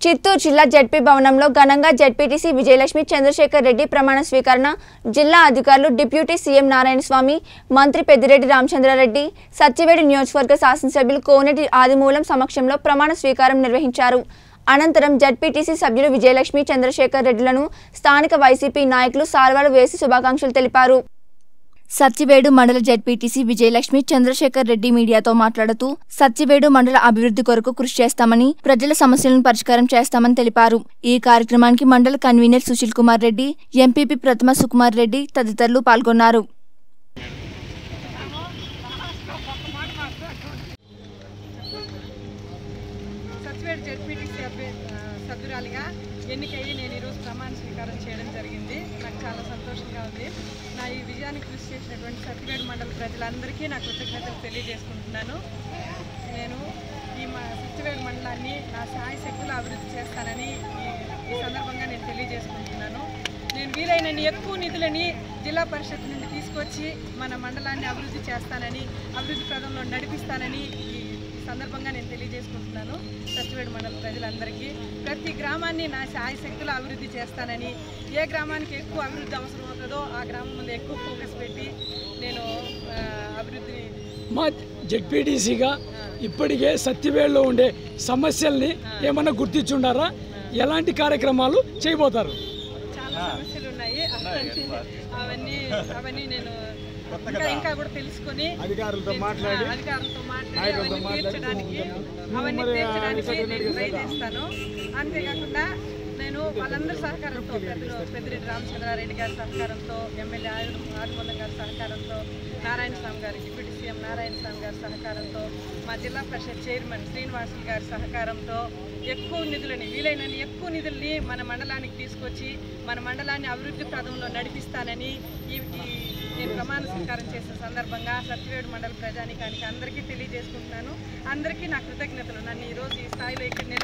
చిత్తూరు జిల్లా జడ్పీ భవనంలో ఘనంగా జడ్పీటీసీ విజయలక్ష్మి చంద్రశేఖర్ రెడ్డి ప్రమాణ స్వీకరణ జిల్లా అధికారులు డిప్యూటీ సీఎం నారాయణస్వామి మంత్రి పెద్దిరెడ్డి రామచంద్రారెడ్డి సత్యవేడు నియోజకవర్గ శాసనసభ్యులు కోనేటి ఆదిమూలం సమక్షంలో ప్రమాణ స్వీకారం నిర్వహించారు అనంతరం జడ్పీటీసీ సభ్యులు విజయలక్ష్మి చంద్రశేఖర్ రెడ్డిలను స్థానిక వైసీపీ నాయకులు సాల్వాలు వేసి శుభాకాంక్షలు తెలిపారు సత్యవేడు మండల జడ్పీటీసీ విజయలక్ష్మి చంద్రశేఖర్ రెడ్డి మీడియాతో మాట్లాడుతూ సత్యవేడు మండల అభివృద్ధి కొరకు కృషి చేస్తామని ప్రజల సమస్యలను పరిష్కారం చేస్తామని తెలిపారు ఈ కార్యక్రమానికి మండల కన్వీనర్ సుశీల్ కుమార్ రెడ్డి ఎంపీపీ ప్రతిమ సుకుమార్ రెడ్డి తదితరులు పాల్గొన్నారు సత్యవేడ్ జెడ్పీటీసీ అభ్య ఆ, సభ్యురాలిగా ఎన్నికయ్యి నేను ఈరోజు ప్రమాణ స్వీకారం చేయడం జరిగింది నాకు చాలా సంతోషంగా ఉంది నా ఈ విజయానికి కృషి చేసినటువంటి సత్యవేడ్ మండల ప్రజలందరికీ నా కృతజ్ఞతలు తెలియజేసుకుంటున్నాను నేను ఈ మా సత్యవేడ్ మండలాన్ని నా సాయి శక్తులు అభివృద్ధి చేస్తానని ఈ- ఈ సందర్భంగా నేను తెలియజేసుకుంటున్నాను నేను వీలైనన్ని ఎక్కువ నిధులని జిల్లా పరిషత్ నుండి తీసుకొచ్చి మన మండలాన్ని అభివృద్ధి చేస్తానని అభివృద్ధి పదంలో నడిపిస్తానని ఈ ఈ సందర్భంగా నేను తెలియజేసుకుంటున్నాను సత్యవేడు మండల ప్రజలందరికీ ప్రతి గ్రామాన్ని నా శాయశక్తులు అభివృద్ధి చేస్తానని ఏ గ్రామానికి ఎక్కువ అభివృద్ధి అవసరం అవుతుందో ఆ గ్రామం ముందు ఎక్కువ ఫోకస్ పెట్టి నేను ఆ, అభివృద్ధిని మా జెడ్పీటీసీగా ఇప్పటికే సత్యవేడులో ఉండే సమస్యల్ని ఏమన్నా గుర్తించుండారా ఎలాంటి కార్యక్రమాలు చేయబోతారు చాలా సమస్యలు ఉన్నాయి అవన్నీ అవన్నీ అవన్నీ నేను ఇంకా ఇంకా కూడా తెలుసుకొని అధికారులతో మాట్లాడి ఆ, అధికారులతో మాట్లాడి అవన్నీ తీర్చడానికి అవన్నీ తీర్చడానికి నేను ట్రై చేస్తాను అంతేకాకుండా నేను వాళ్ళందరి సహకారంతో పెద్దలు పెద్దిరెడ్డి రామచంద్రారెడ్డి గారి సహకారంతో ఎమ్మెల్యే ఆదిమూలం గారి సహకారంతో నారాయణ స్వామి గారి డిప్యూటీ సీఎం నారాయణ స్వామి గారి సహకారంతో మా జిల్లా పరిషత్ చైర్మన్ శ్రీనివాసులు గారి సహకారంతో ఎక్కువ నిధులని వీలైనన్ని ఎక్కువ నిధుల్ని మన మండలానికి తీసుకొచ్చి మన మండలాన్ని అభివృద్ధి పదంలో నడిపిస్తానని ఈ ఈ నేను ప్రమాణ స్వీకారం చేసిన సందర్భంగా సత్యవేడు మండల ప్రజానికానికి అందరికీ తెలియజేసుకుంటున్నాను అందరికీ నా కృతజ్ఞతలు నన్ను ఈరోజు ఈ స్థాయిలో ఇక్కడ